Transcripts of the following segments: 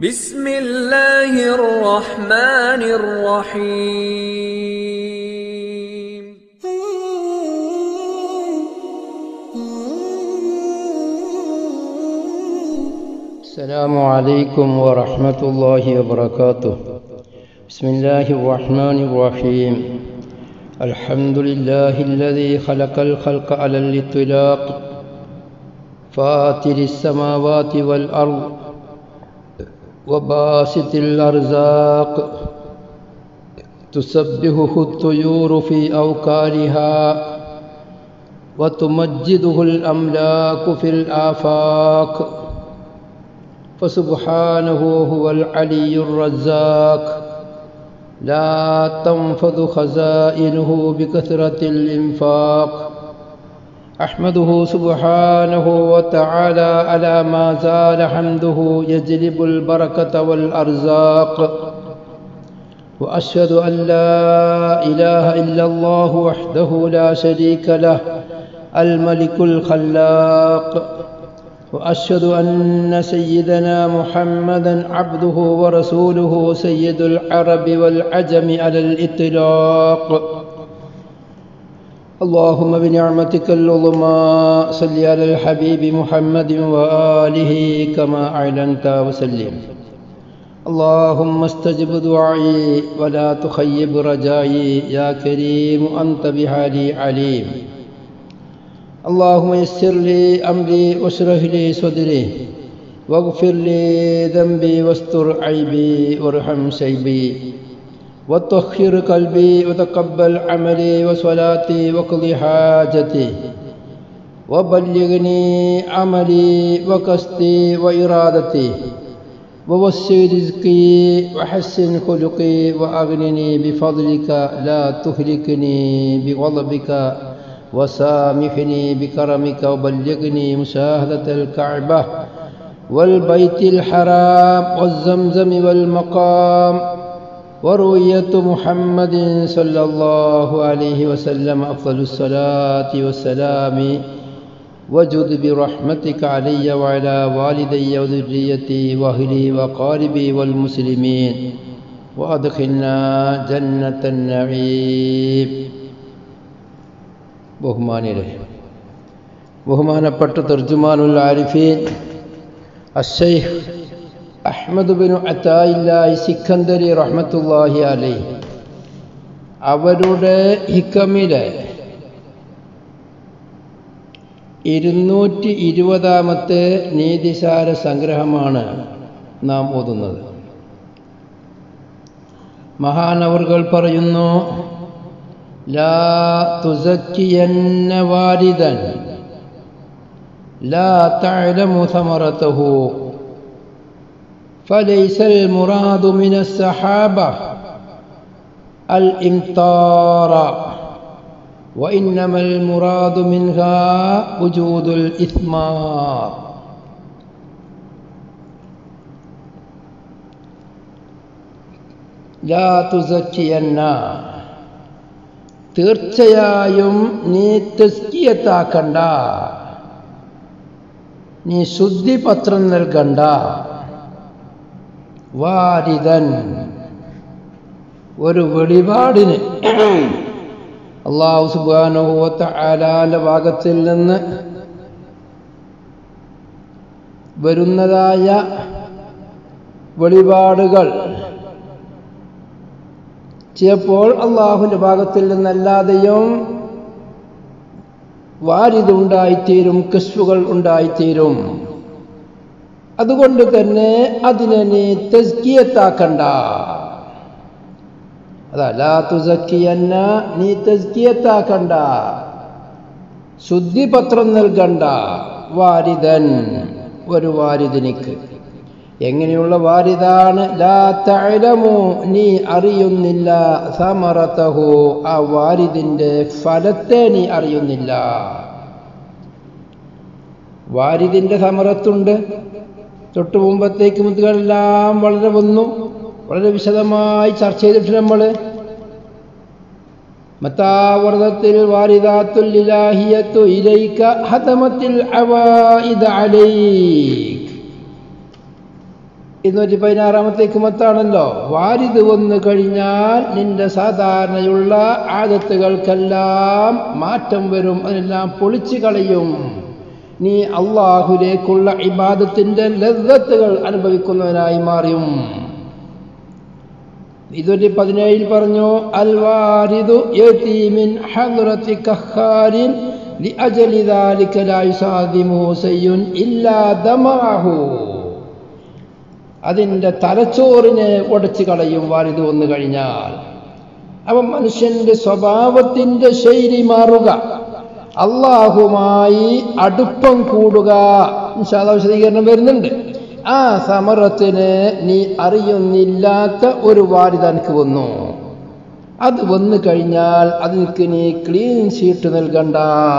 بسم الله الرحمن الرحيم السلام عليكم ورحمة الله وبركاته بسم الله الرحمن الرحيم الحمد لله الذي خلق الخلق على الإطلاق فاتر السماوات والأرض وباسط الأرزاق تسبحه الطيور في أوكارها وتمجده الأملاك في الآفاق فسبحانه هو العلي الرزاق لا تنفذ خزائنه بكثرة الإنفاق أحمده سبحانه وتعالى على ما زال حمده يجلب البركة والأرزاق وأشهد أن لا إله إلا الله وحده لا شريك له الملك الخلاق وأشهد أن سيدنا محمدا عبده ورسوله سيد العرب والعجم على الإطلاق اللهم بنعمتك العظمى صل على الحبيب محمد وآله كما أعلنت وسلم اللهم استجب دعائي ولا تخيب رجائي يا كريم أنت بحالي عليم اللهم يسر لي أمري واشرح لي صدري واغفر لي ذنبي واستر عيبي وارحم شيبي وطهر قلبي وتقبل عملي وصلاتي وقضي حاجتي وبلغني عملي وقصدي وإرادتي ووسع رزقي وحسن خلقي وأغنني بفضلك لا تهلكني بغضبك وسامحني بكرمك وبلغني مشاهدة الكعبة والبيت الحرام والزمزم والمقام ورؤية محمد صلى الله عليه وسلم أفضل الصلاة والسلام وجد برحمتك علي وعلى والدي وذريتي وأهلي وقاربي والمسلمين وأدخلنا جنة النعيم ബഹുമാനിരെ ബഹുമാനപ്പെട്ട തർജുമാനുൽ ആരിഫീൻ അഷൈഖ് അഹ്മദ് ബിൻ അത്തായില്ലായി സിക്കന്ദരി റഹ്മത്തുല്ലാഹി അലൈ അവരുടെ ഹിക്കമിലെ ഇരുന്നൂറ്റി ഇരുപതാമത്തെ നീതിസാര സംഗ്രഹമാണ് നാം ഓതുന്നത് മഹാനവറുകൾ പറയുന്നു لا تزكين والدا لا تعلم ثمرته فليس المراد من السحابة الإمطار وإنما المراد منها وجود الإثمار لا تزكين തീർച്ചയായും നീ തെസ്കിയത്താക്കണ്ട നീ ശുദ്ധിപത്രം നൽകണ്ട വാരിതൻ ഒരു വെളിപാടിന് അള്ളാഹു സുബാനുഭവത്ത ആലാന്റെ ഭാഗത്തിൽ നിന്ന് വരുന്നതായ വെളിപാടുകൾ ചിലപ്പോൾ അള്ളാഹുവിൻ്റെ ഭാഗത്തിൽ നിന്നല്ലാതെയും വാരിത് ഉണ്ടായിത്തീരും കശ്ഫുകൾ ഉണ്ടായിത്തീരും അതുകൊണ്ട് തന്നെ അതിനെ നീ തെസ്കിയത്താക്കണ്ട അതല്ല തുസക്കിയന്ന നീ തെസ്കിയത്താക്കണ്ട ശുദ്ധിപത്രം നൽകണ്ട വാരിതൻ ഒരു വാരിതിനിക്ക് എങ്ങനെയുള്ള വാരിതാണ് ലാ തഴലമു നീ അറിയുന്നില്ല സമറത്തഹു ആ വാരിദിന്റെ ഫലത്തെ നീ അറിയുന്നില്ല വാരിദിന്റെ സമറത്തുണ്ട് തൊട്ടു മുമ്പത്തേക്ക് മുത്തുകളെല്ലാം വളരെ വന്നു വളരെ വിശദമായി ചർച്ച ചെയ്തിട്ട് നമ്മൾ മത്താവർദ്ധത്തിൽ വാരിദാത്തുൽ ഇലാഹിയത്തു ഇലൈക ഹതമത്തിൽ അവായിദ അലൈക് ഇരുന്നൂറ്റി പതിനാറാമത്തേക്ക് മത്താണല്ലോ വാരിത് വന്നു കഴിഞ്ഞാൽ നിന്റെ സാധാരണയുള്ള ആദത്തുകൾക്കെല്ലാം മാറ്റം വരും അതിനെല്ലാം പൊളിച്ചു കളയും നീ അള്ളാഹുലേക്കുള്ള ഇബാദത്തിന്റെ ലദ്ദത്തുകൾ അനുഭവിക്കുന്നവനായി മാറിയും ഇരുന്നൂറ്റി പതിനേഴിൽ പറഞ്ഞു അൽ വാരിദു യതീമിൻ ഹദ്റത്തി കഖാരിൻ لأجل ذلك لا يصادمه شيء إلا دمعه അതിൻ്റെ തലച്ചോറിനെ ഉടച്ചു കളയും വാരിത് വന്നു കഴിഞ്ഞാൽ അപ്പം മനുഷ്യന്റെ സ്വഭാവത്തിന്റെ ശൈലി മാറുക അള്ളാഹുമായി അടുപ്പം കൂടുക ഇൻഷാല്ല വിശദീകരണം വരുന്നുണ്ട് ആ സമറത്തിന് നീ അറിയുന്നില്ലാത്ത ഒരു വാരിത എനിക്ക് വന്നു അത് വന്നു കഴിഞ്ഞാൽ അതിനക്ക് നീ ക്ലീൻ ഷീറ്റ് നൽകണ്ട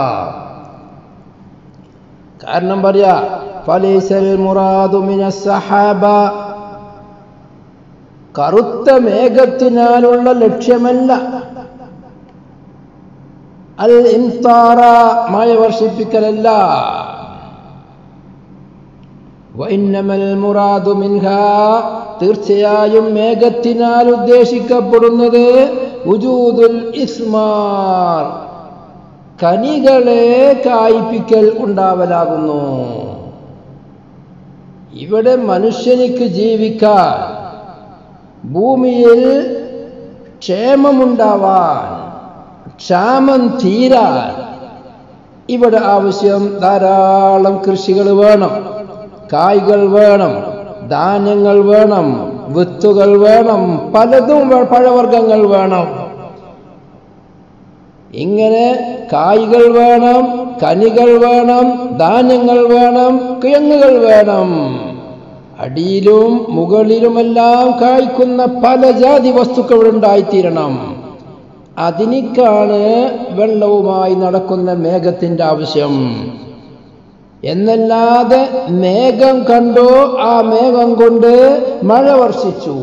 കാരണം പറയാ ഫലീസൽ മുറാദുമിന സഹാബ കറുത്ത മേഘത്തിനാലുള്ള ലക്ഷ്യമല്ല അൽ ഇൻതാറ മഴ വർഷിപ്പിക്കലല്ല വൈന്നമൽ മുറാദു മിൻഹ തീർച്ചയായും മേഘത്തിനാൽ ഉദ്ദേശിക്കപ്പെടുന്നത് ഉജൂദുൽ ഇസ്മാർ കനികളെ കായ്പിക്കൽ ഉണ്ടാവലാകുന്നു ഇവിടെ മനുഷ്യനിക്ക് ജീവിക്കാൻ ഭൂമിയിൽ ക്ഷേമമുണ്ടാവാൻ ക്ഷാമം തീരാൻ ഇവിടെ ആവശ്യം ധാരാളം കൃഷികൾ വേണം കായ്കൾ വേണം ധാന്യങ്ങൾ വേണം വിത്തുകൾ വേണം പലതും വേ- പഴവർഗ്ഗങ്ങൾ വേണം ഇങ്ങനെ കായ്കൾ വേണം കനികൾ വേണം ധാന്യങ്ങൾ വേണം കിഴങ്ങുകൾ വേണം അടിയിലും മുകളിലുമെല്ലാം കായ്ക്കുന്ന പല ജാതി വസ്തുക്കൾ ഉണ്ടായിത്തീരണം അതിനിക്കാണ് വെള്ളവുമായി നടക്കുന്ന മേഘത്തിന്റെ ആവശ്യം എന്നല്ലാതെ മേഘം കണ്ടോ ആ മേഘം കൊണ്ട് മഴ വർഷിച്ചു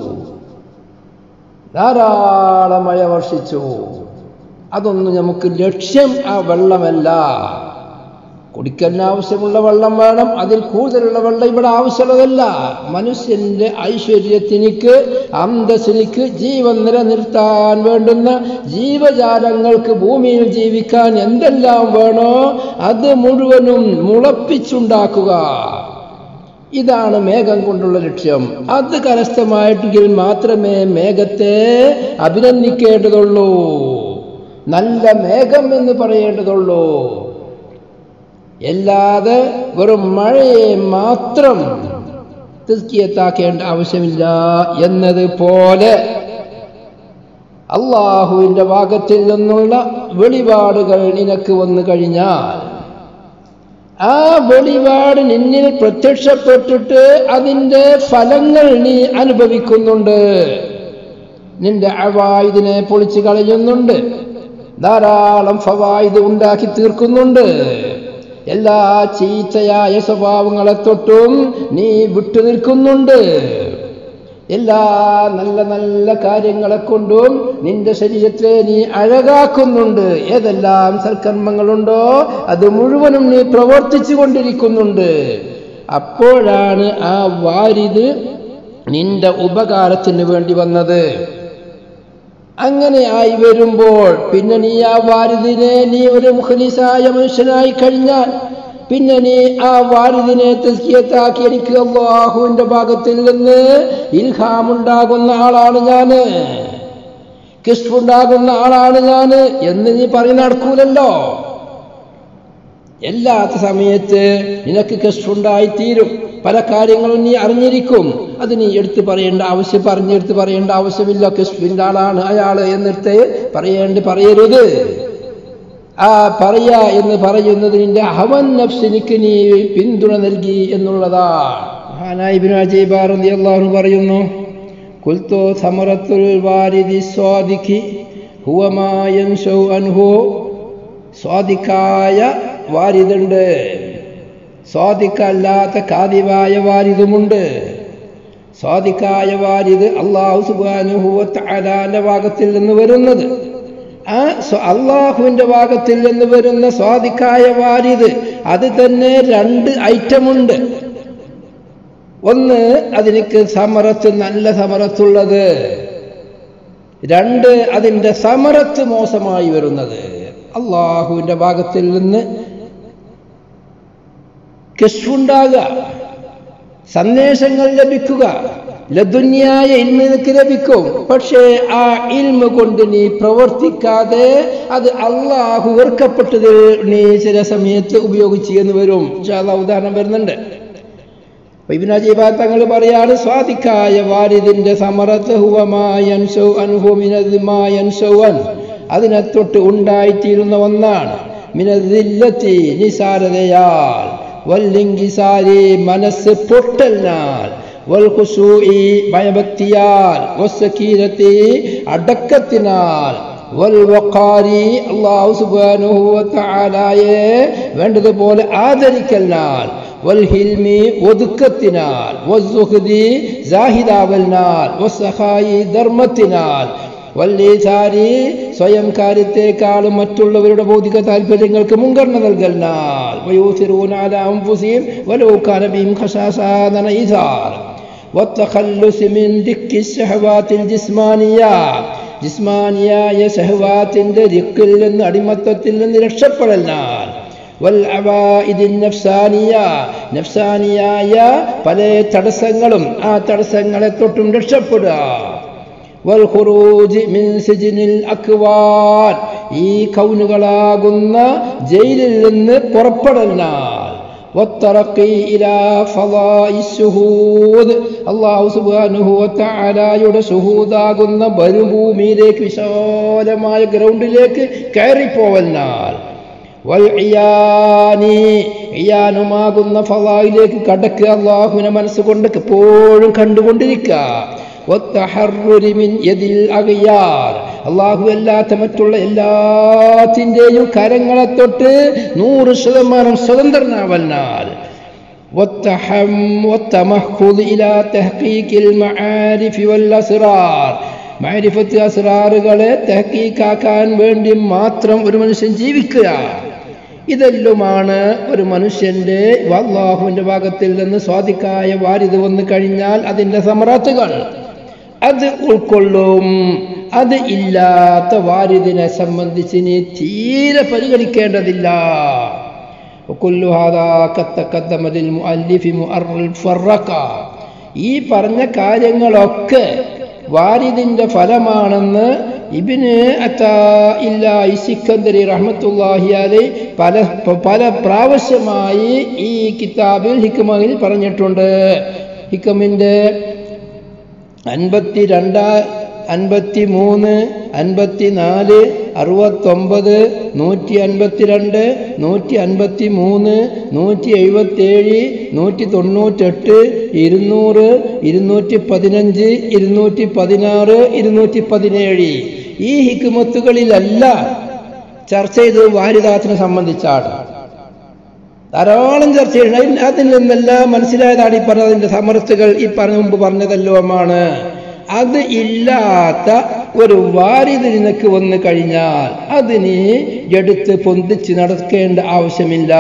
ധാരാളം മഴ വർഷിച്ചു അതൊന്നും നമുക്ക് ലക്ഷ്യം ആ വെള്ളമല്ല കുടിക്കാൻ ആവശ്യമുള്ള വെള്ളം വേണം അതിൽ കൂടുതലുള്ള വെള്ളം ഇവിടെ ആവശ്യമുള്ളതല്ല മനുഷ്യന്റെ ഐശ്വര്യത്തിനിക്ക് അന്തസ്സിനിക്ക് ജീവൻ നിലനിർത്താൻ വേണ്ടുന്ന ജീവജാലങ്ങൾക്ക് ഭൂമിയിൽ ജീവിക്കാൻ എന്തെല്ലാം വേണോ അത് മുഴുവനും മുളപ്പിച്ചുണ്ടാക്കുക ഇതാണ് മേഘം കൊണ്ടുള്ള ലക്ഷ്യം അത് കരസ്ഥമായിട്ടെങ്കിൽ മാത്രമേ മേഘത്തെ അഭിനന്ദിക്കേണ്ടതുള്ളൂ നല്ല മേഘം എന്ന് പറയേണ്ടതുള്ളൂ അല്ലാതെ വെറും മഴയെ മാത്രം തിസ്കിയത്താക്കേണ്ട ആവശ്യമില്ല എന്നതുപോലെ അള്ളാഹുവിൻ്റെ ഭാഗത്തിൽ നിന്നുള്ള വെളിപാടുകൾ നിനക്ക് വന്നു കഴിഞ്ഞാൽ ആ വെളിപാട് നിന്നിൽ പ്രത്യക്ഷപ്പെട്ടിട്ട് അതിൻ്റെ ഫലങ്ങൾ നീ അനുഭവിക്കുന്നുണ്ട് നിന്റെ അവായുദിനെ പൊളിച്ചു കളയുന്നുണ്ട് ധാരാളം ഫവായുദ് ഉണ്ടാക്കി തീർക്കുന്നുണ്ട് എല്ലാ ചീത്തയായ സ്വഭാവങ്ങളെ തൊട്ടും നീ വിട്ടു നിൽക്കുന്നുണ്ട് എല്ലാ നല്ല നല്ല കാര്യങ്ങളെ കൊണ്ടും നിന്റെ ശരീരത്തെ നീ അഴകാക്കുന്നുണ്ട് ഏതെല്ലാം സൽക്കർമ്മങ്ങളുണ്ടോ അത് മുഴുവനും നീ പ്രവർത്തിച്ചു കൊണ്ടിരിക്കുന്നുണ്ട് അപ്പോഴാണ് ആ വാരിത് നിന്റെ ഉപകാരത്തിന് വേണ്ടി വന്നത് അങ്ങനെ ആയി വരുമ്പോൾ പിന്നെ നീ ആ വാരിദിനെ നീ ഒരു മുഖലിസായ മനുഷ്യനായി കഴിഞ്ഞാൽ പിന്നെ നീ ആ വാരിദിനെ തസ്കിയത്താക്കി എനിക്ക് അള്ളാഹുവിന്റെ ഭാഗത്തിൽ നിന്ന് ഇൽഹാമുണ്ടാകുന്ന ആളാണ് ഞാന് കിഷ്പുണ്ടാകുന്ന ആളാണ് ഞാന് എന്ന് നീ പറഞ്ഞ് നടക്കൂലല്ലോ എല്ലാത്ത സമയത്ത് നിനക്ക് കഷ്ടുണ്ടായിത്തീരും പല കാര്യങ്ങളും നീ അറിഞ്ഞിരിക്കും അത് നീ എടുത്ത് പറയേണ്ട ആവശ്യം പറഞ്ഞെടുത്ത് പറയേണ്ട ആവശ്യമില്ല കഷ്ടിൻ്റെ ആളാണ് അയാള് എന്നിട്ട് പറയേണ്ടി പറയരുത് ആ പറയാ എന്ന് പറയുന്നത് നിന്റെ അഹമൻ നഫ്സിനിക്ക് നീ പിന്തുണ നൽകി എന്നുള്ളതാണ് മഹാനായ ഇബ്നു അജീബ റളിയല്ലാഹു പറയുന്നു കുൽത്തോ സമറത്തുൽ വാരിദി സ്വാദിഖി ഹുവ മാ യൻശൗ അൻഹു സ്വാദിക്കായ വാരിതുണ്ട് സ്വാദിക്കല്ലാത്ത കാതിവായ വാരിതുമുണ്ട് സ്വാദിക്കായ വാരിത് അള്ളാഹു സുബാനുഹുവത്താലാന്റെ ഭാഗത്തിൽ നിന്ന് വരുന്നത് ആ സ്വ- അള്ളാഹുവിന്റെ ഭാഗത്തിൽ നിന്ന് വരുന്ന സ്വാദിക്കായ വാരിത് അത് തന്നെ രണ്ട് ഐറ്റമുണ്ട് ഒന്ന് അതിനക്ക് സമറത്ത് നല്ല സമറത്തുള്ളത് രണ്ട് അതിൻ്റെ സമറത്ത് മോശമായി വരുന്നത് അള്ളാഹുവിൻ്റെ ഭാഗത്തിൽ നിന്ന് കെഷ്ഫുണ്ടാകുക സന്ദേശങ്ങൾ ലഭിക്കുക ലതുന്യായ ഇൽമ നിനക്ക് ലഭിക്കും പക്ഷേ ആ ഇൽമ കൊണ്ട് നീ പ്രവർത്തിക്കാതെ അത് അള്ളാഹു വെറുക്കപ്പെട്ടത് നീ ചില സമയത്ത് ഉപയോഗിച്ചു എന്ന് വരും ഇൻഷാല്ലാ ഉദാഹരണം വരുന്നുണ്ട് ഇബിനജീബ തങ്ങൾ പറയാണ് സ്വാദിക്കായ വാരിദിന്റെ സമറത്ത് ഹുവമായൻസൗൻ അതിനെ തൊട്ട് ഉണ്ടായിത്തീരുന്ന ഒന്നാണ് മിനദില്ലത്തി നിസാരതയാൽ വല്ലിങ്കിസാരി മനസ്സ് പൊട്ടലിനാൽ വൽഖുസൂഇ ഭയഭക്തിയാൽ വസ്സക്കീനത്തി അടക്കത്തിനാൽ വൽവഖാരി അല്ലാഹു സുബ്ഹാനഹു വതആലയെ വേണ്ടതുപോലെ ആദരിക്കലിനാൽ വൽഹിൽമി ഒതുക്കത്തിനാൽ വസ്സുഹ്ദി സാഹിദാവലിനാൽ വസ്സഹായി ധർമ്മത്തിനാൽ വല്ലീസാരി സ്വയം കാര്യത്തെക്കാളും മറ്റുള്ളവരുടെ ഭൗതിക താല്പര്യങ്ങൾക്ക് മുൻഗണന നൽകലിനാൽ വയൂസിറൂന അലാ അൻഫുസിഹിം വലൗ കാന ബിഹിം ഖശാശാന ഇസാർ والتخلص من دك الشهوات الجسمانية ജിസ്മാനിയായ ഷഹവാത്തിന്റെ ദിക്കിൽ നിന്ന് അടിമത്തത്തിൽ നിന്ന് രക്ഷപ്പെടലിനാൽ വൽ അവാഇദിൻ നഫ്സാനിയ നഫ്സാനിയായ പല തടസ്സങ്ങളും ആ തടസ്സങ്ങളെ തൊട്ടും രക്ഷപ്പെടുക വൽ ഖുറൂജ് മിൻ സിജ്നിൽ അക്വാൻ ഈ കൗനുകളാകുന്ന ജയിലിൽ നിന്ന് പുറപ്പെടലിനാൽ والترقي إلى فضاء الشهود അള്ളാഹു സുബ്ഹാനഹു വതആലയുടെ ഷുഹൂദാകുന്ന മരുഭൂമിയിലേക്ക് വിശാലമായ ഗ്രൗണ്ടിലേക്ക് കയറിപ്പോവലിനാൽ വൽ ഇയാനി ഇയാനുമാകുന്ന ഫലായിലേക്ക് കടക്കുക അള്ളാഹുവിനെ മനസ്സുകൊണ്ട് എപ്പോഴും കണ്ടുകൊണ്ടിരിക്കുക അള്ളാഹു അല്ലാത്ത മറ്റുള്ള എല്ലാത്തിൻ്റെയും കരങ്ങളെ തൊട്ട് നൂറ് ശതമാനം സ്വതന്ത്രനാവനാൽ والتمهض إلى تحقيق المعارف والأسرار മാരിഫത്ത് അസ്രാറുകളെ തെഹക്കീക്കാക്കാൻ വേണ്ടി മാത്രം ഒരു മനുഷ്യൻ ജീവിക്കുക ഇതെല്ലുമാണ് ഒരു മനുഷ്യന്റെ അള്ളാഹുവിന്റെ ഭാഗത്തിൽ നിന്ന് സ്വാധിക്കായ വാരിത് വന്നു കഴിഞ്ഞാൽ അതിൻ്റെ സമറാത്തുകൾ അത് ഉൾക്കൊള്ളും അത് ഇല്ലാത്ത വാരിദിനെ സംബന്ധിച്ച് നീ തീരെ പരിഗണിക്കേണ്ടതില്ല ഈ പറഞ്ഞ കാര്യങ്ങളൊക്കെ വാരിദിന്റെ ഫലമാണെന്ന് ഇബിന് അത്താ ഇല്ല ഇസിക്കന്ദരി റഹ്മത്തുല്ലാഹിയാലെ പല പല പ്രാവശ്യമായി ഈ കിതാബിൽ ഹിക്മയിൽ പറഞ്ഞിട്ടുണ്ട് ഹിക്കമിൻ്റെ അൻപത്തി രണ്ടാ അൻപത്തി മൂന്ന് അൻപത്തി നാല് അറുപത്തൊമ്പത് നൂറ്റി അൻപത്തിരണ്ട് നൂറ്റി അൻപത്തി മൂന്ന് നൂറ്റി എഴുപത്തേഴ് നൂറ്റി തൊണ്ണൂറ്റെട്ട് ഇരുന്നൂറ് ഇരുന്നൂറ്റി പതിനഞ്ച് ഇരുന്നൂറ്റി പതിനാറ് ഇരുന്നൂറ്റി പതിനേഴ് ഈ ഹിക്കുമത്തുകളിലല്ല ചർച്ച ചെയ്തത് വാരിദാത്തിനെ സംബന്ധിച്ചാണ് ധാരാളം ചർച്ച ചെയ്യണം അതിൽ നിന്നെല്ലാം മനസ്സിലായതാണ് ഈ പറഞ്ഞതിൻ്റെ സമർത്ഥകൾ ഈ പറഞ്ഞ മുമ്പ് പറഞ്ഞതെല്ലാമാണ് അത് ഇല്ലാത്ത ഒരു വാരിത് നിനക്ക് വന്നു കഴിഞ്ഞാൽ അതിന് എടുത്ത് പൊന്തിച്ച് നടക്കേണ്ട ആവശ്യമില്ല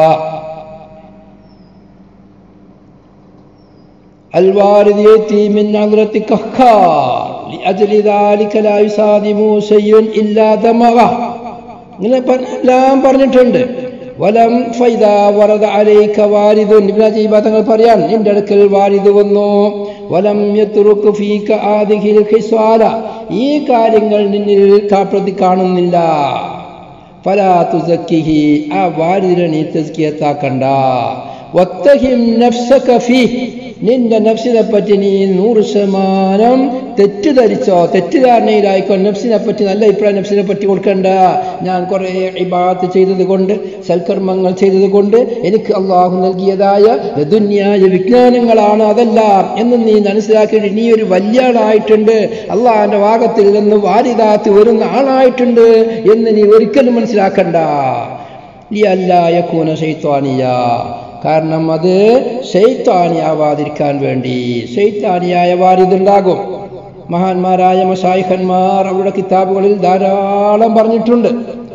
الوارد يأتي من نظرة كخار لأجل ذلك لا يصادم شيء إلا دمغه ഇങ്ങനെ എല്ലാം പറഞ്ഞിട്ടുണ്ട് വലം ഫൈദ വറദ അലൈക വാരിദുൻ ഇബ്നു ജീബ തങ്ങൾ പറയാൻ നിന്റെ അടുക്കൽ വാരിദ് വന്നു വലം യത്റുക് ഫീക ആദിഹിൽ ഖിസ്വാല ഈ കാര്യങ്ങൾ നിന്നിൽ കാപ്രതി കാണുന്നില്ല ഫലാ തുസക്കിഹി ആ വാരിദിനെ നീ തസ്കിയത്താക്കണ്ട വത്തഹിം നഫ്സക ഫീഹ് നിന്റെ നഫ്സിനെ പറ്റി നീ നൂറ് ശതമാനം തെറ്റിദ്ധരിച്ചോ തെറ്റിദ്ധാരണയിലായിക്കോ നഫ്സിനെ പറ്റി നല്ല അഭിപ്രായം നഫ്സിനെ പറ്റി കൊടുക്കണ്ട ഞാൻ കുറേ ഇബാത്ത് ചെയ്തത് കൊണ്ട് സൽക്കർമ്മങ്ങൾ ചെയ്തത് കൊണ്ട് എനിക്ക് അള്ളാഹു നൽകിയതായ ദുന്യായ വിജ്ഞാനങ്ങളാണ് അതെല്ലാം എന്ന് നീ മനസ്സിലാക്കിയിട്ട് നീ ഒരു വലിയ ആളായിട്ടുണ്ട് അള്ളാഹിന്റെ ഭാഗത്തിൽ നിന്ന് വാരിദാത്ത് വരുന്ന ആളായിട്ടുണ്ട് എന്ന് നീ ഒരിക്കലും മനസ്സിലാക്കണ്ട ഈ അല്ലായക്കൂന ശൈത്വാനിയ കാരണം അത് ശൈത്താനിയാവാതിരിക്കാൻ വേണ്ടി ശൈത്താനിയായ വാരിതുണ്ടാകും മഹാന്മാരായ മഷായിഖന്മാർ അവരുടെ കിതാബുകളിൽ ധാരാളം പറഞ്ഞിട്ടുണ്ട്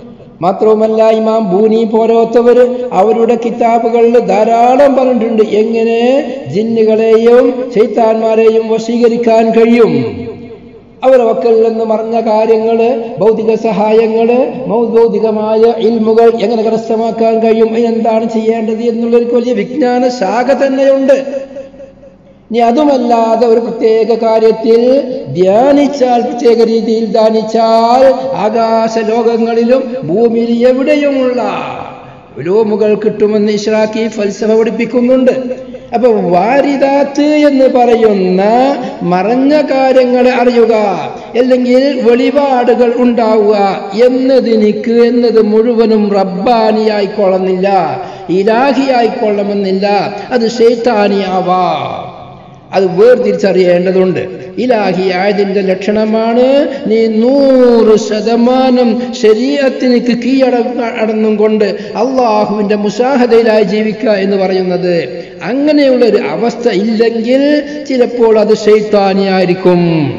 മാത്രവുമല്ല ഇമാം ബൂനി പോലോത്തവര് അവരുടെ കിതാബുകളിൽ ധാരാളം പറഞ്ഞിട്ടുണ്ട് എങ്ങനെ ജിന്നുകളെയും ചൈത്താന്മാരെയും വശീകരിക്കാൻ കഴിയും അവരെ വക്കൽ നിന്ന് മറഞ്ഞ കാര്യങ്ങള് ഭൗതിക സഹായങ്ങള് ഭൗതികമായ ഇൽമുകൾ എങ്ങനെ കരസ്ഥമാക്കാൻ കഴിയും അതിനെന്താണ് ചെയ്യേണ്ടത് എന്നുള്ളൊരു വലിയ വിജ്ഞാന ശാഖ തന്നെയുണ്ട് ഇനി അതുമല്ലാതെ ഒരു പ്രത്യേക കാര്യത്തിൽ ധ്യാനിച്ചാൽ പ്രത്യേക രീതിയിൽ ധ്യാനിച്ചാൽ ആകാശ ലോകങ്ങളിലും ഭൂമിയിൽ എവിടെയുമുള്ള ഉലൂമുകൾ കിട്ടുമെന്ന് ഇഷ്റാഖി ഫൽസഫ പഠിപ്പിക്കുന്നുണ്ട് അപ്പൊ വാരിദാത്ത് എന്ന് പറയുന്ന മറഞ്ഞ കാര്യങ്ങളെ അറിയുക അല്ലെങ്കിൽ വെളിപാടുകൾ ഉണ്ടാവുക എന്നതിനിക്ക് എന്നത് മുഴുവനും റബ്ബാനിയായിക്കൊള്ളുന്നില്ല ഇലാഹിയായിക്കൊള്ളണമെന്നില്ല അത് ഷെയ്ത്താനിയാവാം അത് വേർതിരിച്ചറിയേണ്ടതുണ്ട് ഇലാഹി ആയതിന്റെ ലക്ഷണമാണ് നീ നൂറ് ശതമാനം ശരീരത്തിനിക്ക് കീഴട അടന്നും കൊണ്ട് അള്ളാഹുവിന്റെ മുഷാഹതയിലായി ജീവിക്കുക എന്ന് പറയുന്നത് അങ്ങനെയുള്ള ഒരു അവസ്ഥ ഇല്ലെങ്കിൽ ചിലപ്പോൾ അത് ഷെയ്ത്താനിയായിരിക്കും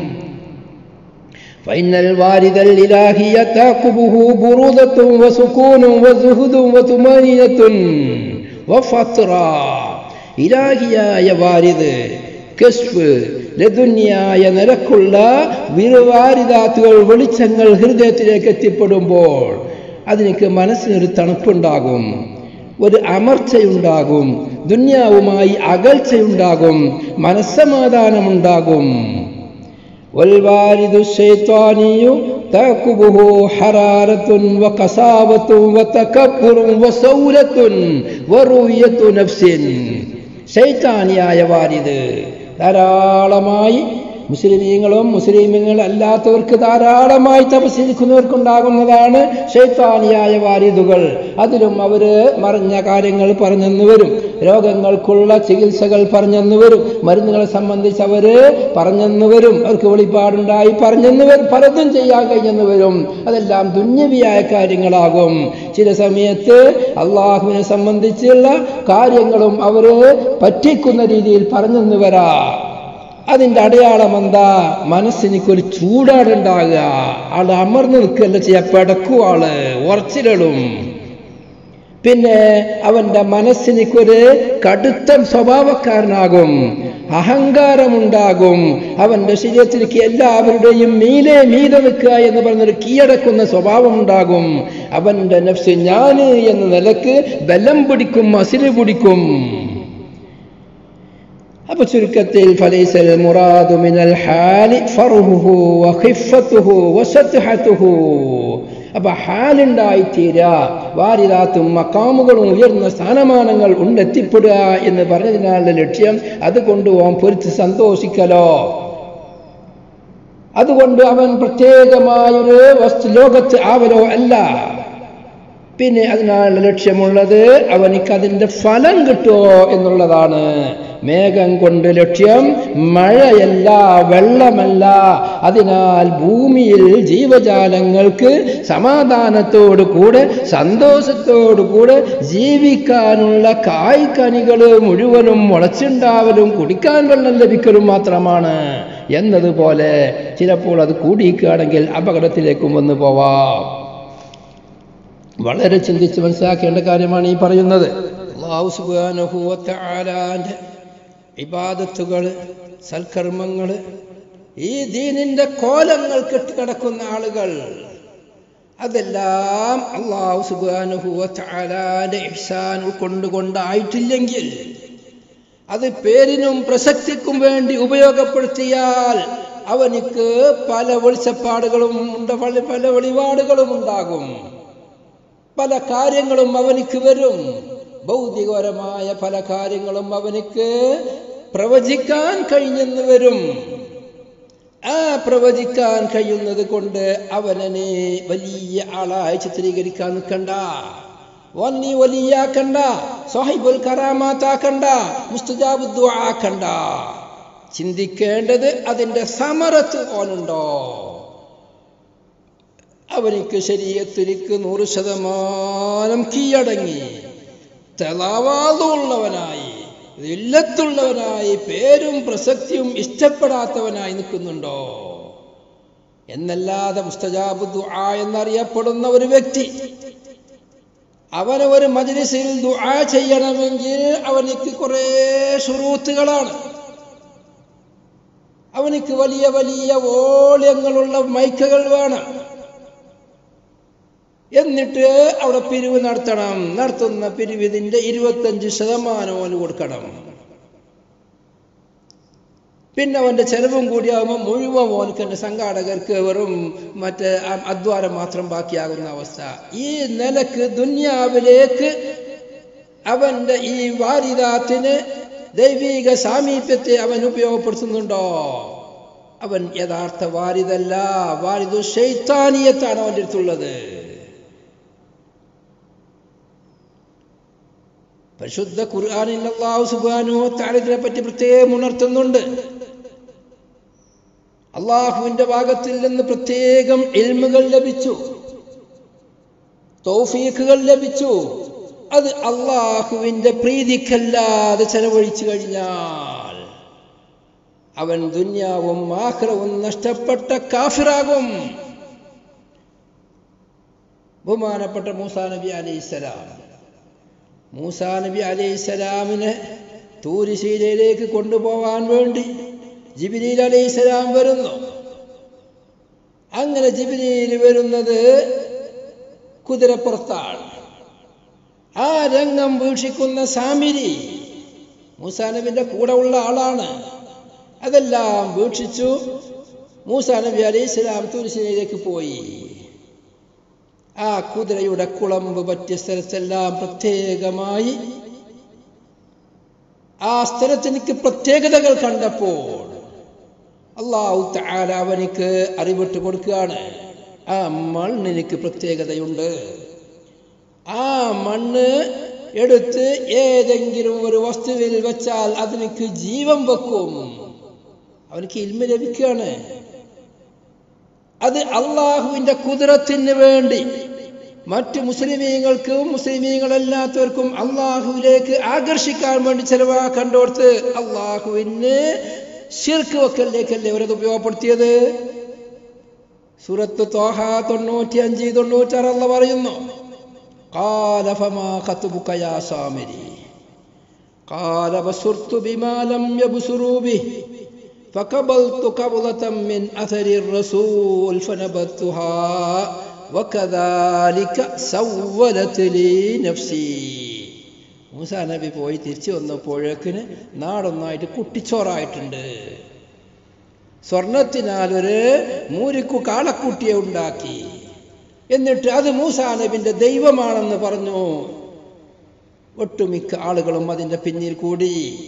فإن الوارد الإلهي تعقبه برودة وسكون وزهد وطمأنينة وفترة ഇലാഹിയായ വാരിത് കശ്ഫ് ലതുന്യായ നിരക്കുള്ള വിരുവാരിതാത്തുകൾ വെളിച്ചങ്ങൾ ഹൃദയത്തിലേക്ക് എത്തിപ്പെടുമ്പോൾ അതിനൊക്കെ മനസ്സിനൊരു തണുപ്പുണ്ടാകും ഒരു അമർച്ചയുണ്ടാകും ദുന്യാവുമായി അകൽച്ചയുണ്ടാകും മനസ്സമാധാനമുണ്ടാകും والوارد الشيطاني تعقبه حرارة وقساوة وتكبر وسولة ورؤية نفس ശൈത്താനിയായ വാരിത് ധാരാളമായി മുസ്ലിമീങ്ങളും മുസ്ലിമീങ്ങൾ അല്ലാത്തവർക്ക് ധാരാളമായി തപസ്സിരിക്കുന്നവർക്കുണ്ടാകുന്നതാണ് ഷെയ്ത്താനിയായ വാരിതുകൾ അതിലും അവര് മറിഞ്ഞ കാര്യങ്ങൾ പറഞ്ഞെന്ന് വരും രോഗങ്ങൾക്കുള്ള ചികിത്സകൾ പറഞ്ഞെന്ന് വരും മരുന്നുകളെ സംബന്ധിച്ച് അവര് പറഞ്ഞെന്ന് വരും അവർക്ക് വെളിപ്പാടുണ്ടായി പറഞ്ഞെന്ന് വരും പലതും ചെയ്യാൻ കഴിഞ്ഞെന്ന് വരും അതെല്ലാം ദുന്യവിയായ കാര്യങ്ങളാകും ചില സമയത്ത് അള്ളാഹുവിനെ സംബന്ധിച്ചുള്ള കാര്യങ്ങളും അവര് പറ്റിക്കുന്ന രീതിയിൽ പറഞ്ഞെന്ന് വരാം അതിന്റെ അടയാളം എന്താ മനസ്സിനിക്കൊരു ചൂടാടുണ്ടാകുക ആള് അമർന്നു നിൽക്കുകയല്ല ചെയ്യാ പെടക്കും ആള് ഉറച്ചിലും പിന്നെ അവന്റെ മനസ്സിനിക്കൊരു കടുത്ത സ്വഭാവക്കാരനാകും അഹങ്കാരമുണ്ടാകും അവന്റെ ശരീരത്തിലേക്ക് എല്ലാവരുടെയും മീലെ മീതെ നിൽക്കുക എന്ന് പറഞ്ഞൊരു കീഴടക്കുന്ന സ്വഭാവം ഉണ്ടാകും അവന്റെ നഫ്സ് ഞാന് എന്ന നിലക്ക് ബലം പിടിക്കും അസിര് പിടിക്കും അപ്പൊ ചുരുക്കത്തിൽ ഫലൈസൽ മുറാദു മിനൽ ഹാലി ഫർഹുഹു വഖിഫത്തുഹു വസത്ഹത്തുഹു അപ്പൊ ഹാലുണ്ടായിത്തീരാ വാരിദാത്തും മക്കാമുകളും ഉയർന്ന സ്ഥാനമാനങ്ങൾ ഉണ്ടെത്തിപ്പെടുക എന്ന് പറഞ്ഞതിനാലുള്ള ലക്ഷ്യം അത് കൊണ്ടുപോകാൻ പൊരുത്ത് സന്തോഷിക്കലോ അതുകൊണ്ട് അവൻ പ്രത്യേകമായൊരു വസ്തു ലോകത്ത് ആവലോ അല്ല പിന്നെ അതിനാണ് ലക്ഷ്യമുള്ളത് അവനിക്ക് അതിന്റെ ഫലം കിട്ടുമോ എന്നുള്ളതാണ് മേഘം കൊണ്ട് ലക്ഷ്യം മഴയല്ല വെള്ളമല്ല അതിനാൽ ഭൂമിയിൽ ജീവജാലങ്ങൾക്ക് സമാധാനത്തോടു കൂടെ സന്തോഷത്തോടു കൂടെ ജീവിക്കാനുള്ള കായ്ക്കനികൾ മുഴുവനും മുളച്ചുണ്ടാവലും കുടിക്കാൻ വെള്ളം ലഭിക്കലും മാത്രമാണ് എന്നതുപോലെ ചിലപ്പോൾ അത് കൂടിയിരിക്കുകയാണെങ്കിൽ അപകടത്തിലേക്കും വന്നു പോവാം വളരെ ചിന്തിച്ച് മനസ്സിലാക്കേണ്ട കാര്യമാണ് ഈ പറയുന്നത് അള്ളാഹു സുബ്ഹാനഹു വ തആലാന്റെ ഇബാദത്തുകൾ സൽക്കർമ്മങ്ങൾ ഈ ദീനിന്റെ കോലങ്ങൾ കെട്ടിക്കിടക്കുന്ന ആളുകൾ അതെല്ലാം അള്ളാഹു സുബ്ഹാനഹു വ തആലാന്റെ ഇഹ്സാൻ ഉൾക്കൊണ്ടുകൊണ്ടായിട്ടില്ലെങ്കിൽ അത് പേരിനും പ്രസക്തിക്കും വേണ്ടി ഉപയോഗപ്പെടുത്തിയാൽ അവനിക്ക് പല വെളിച്ചപ്പാടുകളും ഉണ്ട് പല പല വെളിപാടുകളും ഉണ്ടാകും പല കാര്യങ്ങളും അവനിക്ക് വരും ഭൗതികപരമായ പല കാര്യങ്ങളും അവനിക്ക് പ്രവചിക്കാൻ കഴിഞ്ഞെന്ന് വരും ആ പ്രവചിക്കാൻ കഴിയുന്നത് കൊണ്ട് അവനെ വലിയ ആളായി ചിത്രീകരിക്കാൻ നിൽക്കണ്ട വന്നി വലിയാക്കണ്ട സാഹിബുൽ കറാമാത്താക്കണ്ട മുസ്തജാബുദ്ദു ആക്കണ്ട ചിന്തിക്കേണ്ടത് അതിന്റെ സമരത്ത് ഓനുണ്ടോ അവനിക്ക് ശരീരത്തിലേക്ക് നൂറ് ശതമാനം കീഴടങ്ങി തെളവാതുള്ളവനായി ഇല്ലത്തുള്ളവനായി പേരും പ്രസക്തിയും ഇഷ്ടപ്പെടാത്തവനായി നിൽക്കുന്നുണ്ടോ എന്നല്ലാതെ മുസ്തജാബു ദുആ എന്നറിയപ്പെടുന്ന ഒരു വ്യക്തി അവന് ഒരു മജ്ലിസിൽ ദുആ ചെയ്യണമെങ്കിൽ അവനിക്ക് കുറേ ഷുറൂത്തുകളാണ് അവനിക്ക് വലിയ വലിയ വോള്യങ്ങളുള്ള മൈക്കുകൾ വേണം എന്നിട്ട് അവിടെ പിരിവ് നടത്തണം നടത്തുന്ന പിരിവിതിന്റെ ഇരുപത്തഞ്ച് ശതമാനം അവന് കൊടുക്കണം പിന്നെ അവന്റെ ചെലവും കൂടിയാകുമ്പോൾ മുഴുവൻ ഓനക്ക് എൻ്റെ സംഘാടകർക്ക് വെറും മറ്റേ അ- അധ്വാനം മാത്രം ബാക്കിയാകുന്ന അവസ്ഥ ഈ നിലക്ക് ദുന്യാവിലേക്ക് അവന്റെ ഈ വാരിദാത്തിന് ദൈവിക സാമീപ്യത്തെ അവൻ ഉപയോഗപ്പെടുത്തുന്നുണ്ടോ അവൻ യഥാർത്ഥ വാരിദല്ല വാരിദു ശൈത്താനീയത്താണ് അവൻ്റെ അടുത്തുള്ളത് പരിശുദ്ധ ഖുർആാനിൽ അള്ളാഹു സുബാനോ താരത്തിനെ പറ്റി പ്രത്യേകം ഉണർത്തുന്നുണ്ട് അള്ളാഹുവിന്റെ ഭാഗത്തിൽ നിന്ന് പ്രത്യേകം ഇൽമുകൾ ലഭിച്ചു തൗഫീഖുകൾ ലഭിച്ചു അത് അള്ളാഹുവിന്റെ പ്രീതിക്കല്ലാതെ ചെലവഴിച്ചു കഴിഞ്ഞാൽ അവൻ ദുന്യാവും ആഹ്റവും നഷ്ടപ്പെട്ട കാഫിറാകും ബഹുമാനപ്പെട്ട മൂസാ നബി അലൈഹിസ്സലാം മൂസാ നബി അലൈഹിസ്സലാമിനെ തൂരിശീലയിലേക്ക് കൊണ്ടുപോകാൻ വേണ്ടി ജിബിലീൽ അലൈഹിസ്സലാം വരുന്നു അങ്ങനെ ജിബിലീൽ വരുന്നത് കുതിരപ്പുറത്താണ് ആ രംഗം വീക്ഷിക്കുന്ന സാമിരി മൂസാ നബിന്റെ കൂടെ ഉള്ള ആളാണ് അതെല്ലാം വീക്ഷിച്ചു മൂസാ നബി അലൈഹി സ്വലാം തുരിശിലേക്ക് പോയി ആ കുതിരയുടെ കുളമ്പ് പറ്റിയ സ്ഥലത്തെല്ലാം പ്രത്യേകമായി ആ സ്ഥലത്തിനിക്ക് പ്രത്യേകതകൾ കണ്ടപ്പോൾ അള്ളാഹു തആല അവനിക്ക് അറിവിട്ട് കൊടുക്കുകയാണ് ആ മണ്ണിനിക്ക് പ്രത്യേകതയുണ്ട് ആ മണ്ണ് എടുത്ത് ഏതെങ്കിലും ഒരു വസ്തുവിൽ വെച്ചാൽ അതിനിക്ക് ജീവൻ വെക്കും അവനിക്ക് ഇൽമ ലഭിക്കുകയാണ് അത് അള്ളാഹുവിന്റെ കുതിരത്തിന് വേണ്ടി മറ്റു മുസ്ലിമീങ്ങൾക്കും മുസ്ലിമീങ്ങളല്ലാത്തവർക്കും അള്ളാഹുവിലേക്ക് ആകർഷിക്കാൻ വേണ്ടി ചെലവാക്കണ്ടോർത്ത് അള്ളാഹുവിന് ശിർക്ക് വക്കലിലേക്കല്ലേ അവരത് ഉപയോഗപ്പെടുത്തിയത് സൂറത്ത് തോഹ തൊണ്ണൂറ്റി അഞ്ച് തൊണ്ണൂറ്റാറ് അല്ല പറയുന്നു قال فما خطبك يا سامري قال بصرت بما لم يبصروا به فقبلت قبضة من أثر الرسول فنبذتها وكذلك سولت لي نفسي മൂസാ നബി പോയി തിരിച്ചു വന്നപ്പോഴേക്കിന് നാടൊന്നായിട്ട് കുട്ടിച്ചോറായിട്ടുണ്ട് സ്വർണത്തിനാൽ ഒരു മൂരിക്കു കാളക്കുട്ടിയെ ഉണ്ടാക്കി എന്നിട്ട് അത് മൂസാ നബിന്റെ ദൈവമാണെന്ന് പറഞ്ഞു ഒട്ടുമിക്ക ആളുകളും അതിന്റെ പിന്നിൽ കൂടി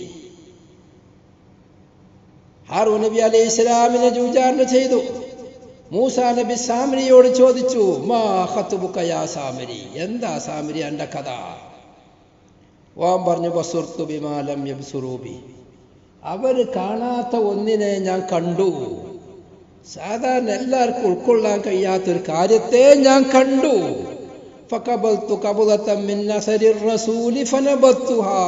ഹാറൂ നബി അലൈഹി ഇസ്ലാമിനെ ജൂജാറിന് ചെയ്തു മൂസാ നബി സാമരിയോട് ചോദിച്ചു മാ ഖത്ബുക യാ സാമരി എന്താ സാമരി എന്റെ കഥ ഓൻ പറഞ്ഞു ബസുർത്തു ബിമാലം യബ്സുറൂബി അവര് കാണാത്ത ഒന്നിനെ ഞാൻ കണ്ടു സാധാരണ എല്ലാവർക്കും ഉൾക്കൊള്ളാൻ കഴിയാത്തൊരു കാര്യത്തെ ഞാൻ കണ്ടു ഫഖബൽതു ഖബദതൻ മിൻ അസരി റസൂലി ഫനബത്തുഹാ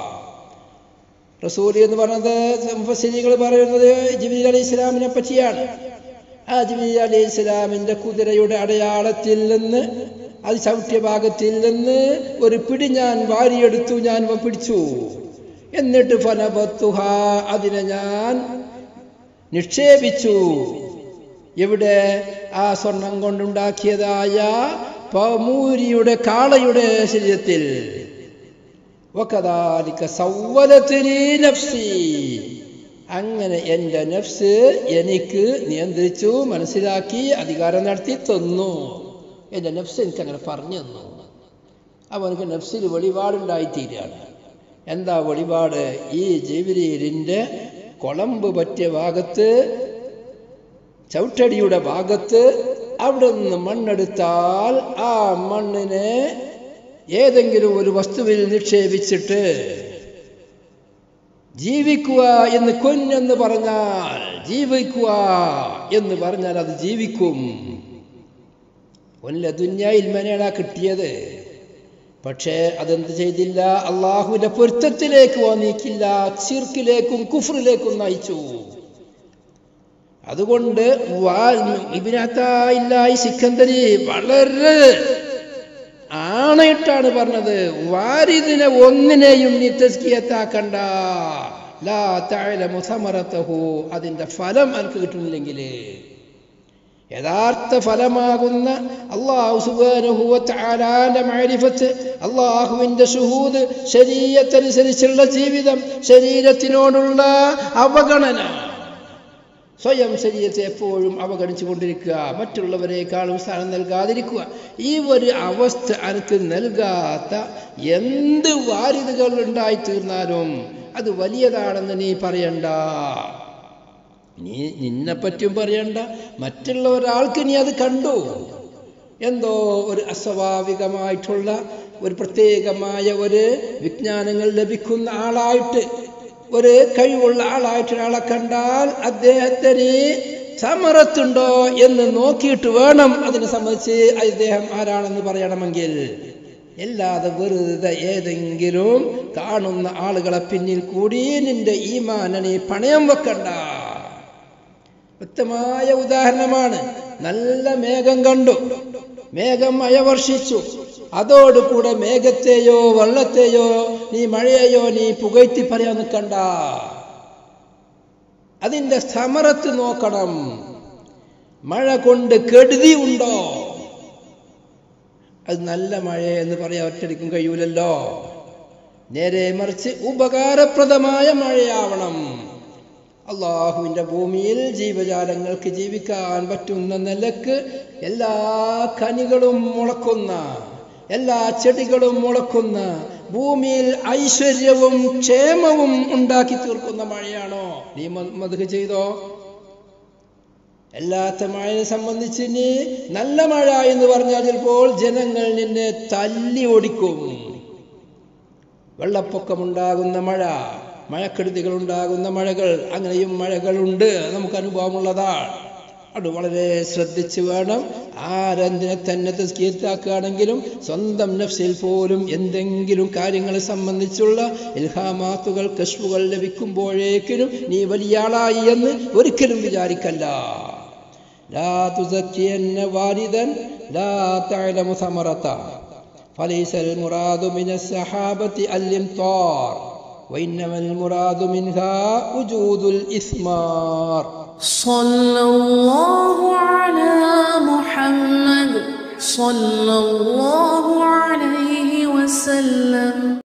റസൂൽ എന്ന് പറയുന്നത് മുഫസ്സിരികൾ പറയുന്നത് ജിബിലി അലൈഹി ഇസ്ലാമിനെ പറ്റിയാണ് ആ ജിബിലി അലൈഹി ഇസ്ലാമിന്റെ കുതിരയുടെ അടയാളത്തിൽ നിന്ന് അത് ചവിട്ടിയ ഭാഗത്തിൽ നിന്ന് ഒരു പിടി ഞാൻ വാരിയെടുത്തു ഞാൻ പിടിച്ചു എന്നിട്ട് ഫനബത്തുഹ അതിനെ ഞാൻ നിക്ഷേപിച്ചു എവിടെ ആ സ്വർണം കൊണ്ടുണ്ടാക്കിയതായ പമൂരിയുടെ കാളയുടെ ശരീരത്തിൽ വകദാലിക സവ്വലത്നി നഫ്സി അങ്ങനെ എൻ്റെ നഫ്സ് എനിക്ക് നിയന്ത്രിച്ചു മനസ്സിലാക്കി അധികാരം നടത്തി തന്നു എൻ്റെ നഫ്സ് എനിക്ക് അങ്ങനെ പറഞ്ഞു തന്നു അവനക്ക് നഫ്സിൽ വെളിപാടുണ്ടായിത്തീരുകയാണ് എന്താ വെളിപാട് ഈ ജീവിതീലിൻ്റെ കുളമ്പ് പറ്റിയ ഭാഗത്ത് ചവിട്ടടിയുടെ ഭാഗത്ത് അവിടെ നിന്ന് മണ്ണെടുത്താൽ ആ മണ്ണിനെ ഏതെങ്കിലും ഒരു വസ്തുവിൽ നിക്ഷേപിച്ചിട്ട് ജീവിക്കുക എന്ന് കൊന്നെന്ന് പറഞ്ഞാൽ ജീവിക്കുക എന്ന് പറഞ്ഞാൽ അത് ജീവിക്കും ഒല്ല ദുന്യായിൽ മനേടാ കിട്ടിയത് പക്ഷേ അതെന്ത് ചെയ്തില്ല അള്ളാഹുവിന്റെ പൊരുത്തത്തിലേക്ക് വന്നിക്കില്ല ചിർക്കിലേക്കും കുഫറിലേക്കും നയിച്ചു അതുകൊണ്ട് ഇബിനത്തായില്ലായി സിക്കന്ദരി വളരെ ആണയിട്ടാണ് പറഞ്ഞത് വാരിദിനെ ഒന്നിനെയും നീ തസ്കിയത്താക്കണ്ട ലാ തഅലമു സമറത്തഹു അതിന്റെ ഫലം അനക്ക് കിട്ടുന്നില്ലെങ്കിൽ യഥാർത്ഥ ഫലമാകുന്ന അള്ളാഹു സുബാനുഹുവത്താലാന്റെ മാരിഫത്ത് അള്ളാഹുവിന്റെ ഷുഹൂദ് ശരീരത്തനുസരിച്ചുള്ള ജീവിതം ശരീരത്തിനോടുള്ള അവഗണന സ്വയം ശരീരത്തെ എപ്പോഴും അവഗണിച്ചു കൊണ്ടിരിക്കുക മറ്റുള്ളവരെക്കാളും സ്ഥാനം നൽകാതിരിക്കുക ഈ ഒരു അവസ്ഥ അനക്ക് നൽകാത്ത എന്ത് വാരിതുകൾ ഉണ്ടായിത്തീർന്നാലും അത് വലിയതാണെന്ന് നീ പറയണ്ട നീ നിന്നെ പറ്റിയും പറയണ്ട മറ്റുള്ള ഒരാൾക്ക് നീ അത് കണ്ടു എന്തോ ഒരു അസ്വാഭാവികമായിട്ടുള്ള ഒരു പ്രത്യേകമായ ഒരു വിജ്ഞാനങ്ങൾ ലഭിക്കുന്ന ആളായിട്ട് ഒരു കഴിവുള്ള ആളായിട്ട് ഒരാളെ കണ്ടാൽ അദ്ദേഹത്തിന് സമറത്തുണ്ടോ എന്ന് നോക്കിയിട്ട് വേണം അതിനെ സംബന്ധിച്ച് അദ്ദേഹം ആരാണെന്ന് പറയണമെങ്കിൽ അല്ലാതെ വെറുതെ ഏതെങ്കിലും കാണുന്ന ആളുകളെ പിന്നിൽ കൂടി നിന്റെ ഈമാനെ നീ പണയം വെക്കണ്ട വ്യക്തമായ ഉദാഹരണമാണ് നല്ല മേഘം കണ്ടു മേഘം മഴ വർഷിച്ചു അതോടുകൂടെ മേഘത്തെയോ വെള്ളത്തെയോ നീ മഴയെയോ നീ പുകഴ്ത്തി പറയാൻ നിൽക്കണ്ട അതിന്റെ സമറത്ത് നോക്കണം മഴ കൊണ്ട് കെടുതി ഉണ്ടോ അത് നല്ല മഴ എന്ന് പറയാൻ ഒറ്റടിക്കും കഴിയൂലല്ലോ നേരെ മറിച്ച് ഉപകാരപ്രദമായ മഴയാവണം അള്ളാഹുവിൻ്റെ ഭൂമിയിൽ ജീവജാലങ്ങൾക്ക് ജീവിക്കാൻ പറ്റുന്ന നിലക്ക് എല്ലാ കനികളും മുളക്കുന്ന എല്ലാ ചെടികളും മുളക്കുന്ന ഭൂമിയിൽ ഐശ്വര്യവും ക്ഷേമവും ഉണ്ടാക്കി തീർക്കുന്ന മഴയാണോ നീ മധുക ചെയ്തോ അല്ലാത്ത മഴയെ സംബന്ധിച്ച് നീ നല്ല മഴ എന്ന് പറഞ്ഞാൽ ചിലപ്പോൾ ജനങ്ങൾ നിന്നെ തല്ലി ഓടിക്കും വെള്ളപ്പൊക്കമുണ്ടാകുന്ന മഴ മഴക്കെടുതികൾ ഉണ്ടാകുന്ന മഴകൾ അങ്ങനെയും മഴകളുണ്ട് നമുക്ക് അനുഭവമുള്ളതാണ് അത് വളരെ ശ്രദ്ധിച്ച് വേണം ആരെന്തിനെ തന്നെ തസ്കീത്താക്കുകയാണെങ്കിലും സ്വന്തം നഫ്സിൽ പോലും എന്തെങ്കിലും കാര്യങ്ങളെ സംബന്ധിച്ചുള്ള ഇൽഹാമാത്തുകൾ കശ്വുകൾ ലഭിക്കുമ്പോഴേക്കിനും നീ വലിയ ആളായി എന്ന് ഒരിക്കലും വിചാരിക്കല്ല ലാ തുസക്കിയന്ന വാരിദൻ ലാ തഅലമു സമറത فليس المراد من السحابة الامطار وإنما المراد منها وجود الإثمار صلى الله على محمد صلى الله عليه وسلم